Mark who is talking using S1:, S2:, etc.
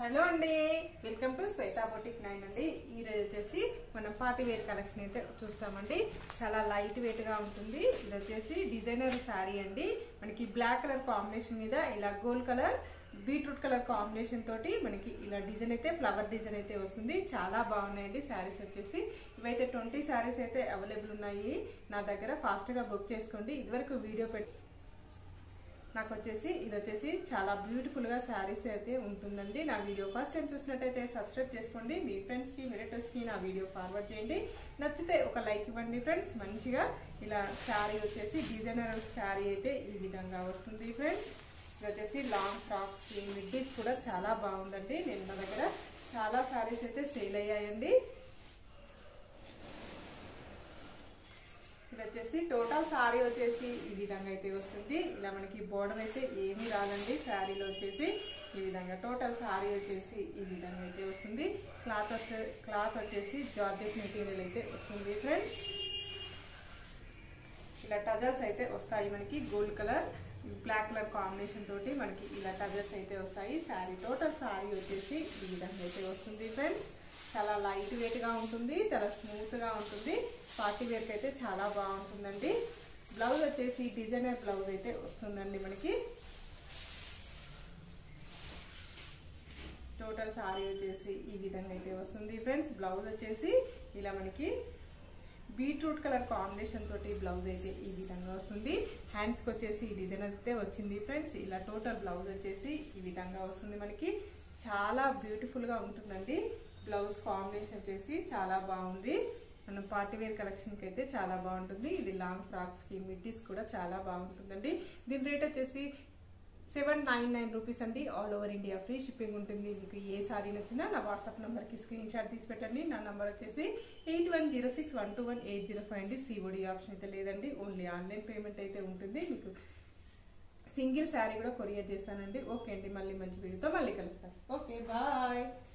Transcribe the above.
S1: hello అండి welcome to Shweta boutique nine అండి ఈ రోజు వచ్చేసి మనం పార్టీ వేర్ కలెక్షన్ అయితే చూస్తామండి చాలా లైట్ వెయిట్ గా ఉంటుంది ఇది వచ్చేసి డిజైనర్ శారీ అండి మనకి బ్లాక్ కలర్ కాంబినేషన్ మీద ఇలా gold colour beetroot colour combination తోటి మనకి ఇలా డిజైన్ అయితే ఫ్లవర్ డిజైన్ అయితే వస్తుంది చాలా బాగున్నాయండి శారీస్ వచ్చేసి ఇవైతే ట్వంటీ శారీస్ అయితే అవైలబుల్ ఉన్నాయి నా దగ్గర ఫాస్ట్ గా బుక్ చేసుకోండి ఇదివరకు వీడియో పెట్టి నాకు వచ్చేసి ఇది వచ్చేసి చాలా బ్యూటిఫుల్ గా శారీస్ అయితే ఉంటుందండి నా వీడియో ఫస్ట్ టైం చూసినట్టయితే సబ్స్క్రైబ్ చేసుకోండి మీ ఫ్రెండ్స్ కి రిలేటివ్స్ కి నా వీడియో ఫార్వర్డ్ చేయండి నచ్చితే ఒక లైక్ ఇవ్వండి ఫ్రెండ్స్ మంచిగా ఇలా శారీ వచ్చేసి డిజైనర్ శారీ అయితే ఈ విధంగా వస్తుంది ఫ్రెండ్స్ ఇది వచ్చేసి లాంగ్ ఫ్రాక్స్ మిడ్డీస్ కూడా చాలా బాగుందండి నేను నా దగ్గర చాలా శారీస్ అయితే సేల్ అయ్యాయండి ఇది వచ్చేసి టోటల్ సారీ వచ్చేసి ఈ విధంగా అయితే వస్తుంది ఇలా మనకి బోర్డర్ అయితే ఏమీ రాదండి శారీలో వచ్చేసి ఈ విధంగా టోటల్ సారీ వచ్చేసి ఈ విధంగా అయితే వస్తుంది క్లాత్ వచ్చే క్లాత్ వచ్చేసి జార్జెట్ మెటీరియల్ అయితే వస్తుంది ఫ్రెండ్స్ ఇలా టజల్స్ అయితే వస్తాయి మనకి gold colour black colour combination తోటి మనకి ఇలా టజల్స్ అయితే వస్తాయి శారీ టోటల్ శారీ వచ్చేసి ఈ విధంగా అయితే వస్తుంది ఫ్రెండ్స్ చాలా లైట్ వెయిట్ గా ఉంటుంది చాలా స్మూత్ గా ఉంటుంది పార్టీ వేర్ అయితే చాలా బాగుంటుందండి బ్లౌజ్ వచ్చేసి డిజైనర్ బ్లౌజ్ అయితే వస్తుందండి మనకి టోటల్ సారీ వచ్చేసి ఈ విధంగా అయితే వస్తుంది ఫ్రెండ్స్ బ్లౌజ్ వచ్చేసి ఇలా మనకి బీట్రూట్ కలర్ కాంబినేషన్ తోటి బ్లౌజ్ అయితే ఈ విధంగా వస్తుంది హ్యాండ్స్కి వచ్చేసి ఈ డిజైన్ అయితే వచ్చింది ఫ్రెండ్స్ ఇలా టోటల్ బ్లౌజ్ వచ్చేసి ఈ విధంగా వస్తుంది మనకి చాలా బ్యూటిఫుల్ గా ఉంటుందండి బ్లౌజ్ కాంబినేషన్ వచ్చేసి చాలా బాగుంది మనం పార్టీ వేర్ కలెక్షన్ కి అయితే చాలా బాగుంటుంది ఇది లాంగ్ ఫ్రాక్స్ కి మిడ్డీస్ కూడా చాలా బాగుంటుందండి దీని రేట్ వచ్చేసి సెవెన్ నైన్ నైన్ రూపీస్ అండి all over India free shipping ఉంటుంది మీకు ఏ సారీ నచ్చినా నా వాట్సాప్ నెంబర్ కి స్క్రీన్ షాట్ తీసి పెట్టండి నా నంబర్ వచ్చేసి eight one zero six one two one eight zero five అండి సిఓడి ఆప్షన్ అయితే లేదండి ఓన్లీ ఆన్లైన్ పేమెంట్ అయితే ఉంటుంది మీకు సింగిల్ శారీ కూడా కొరియర్ చేస్తానండి ఓకే అండి మళ్ళీ మంచి వీడియోతో మళ్ళీ కలుస్తాను ఓకే బాయ్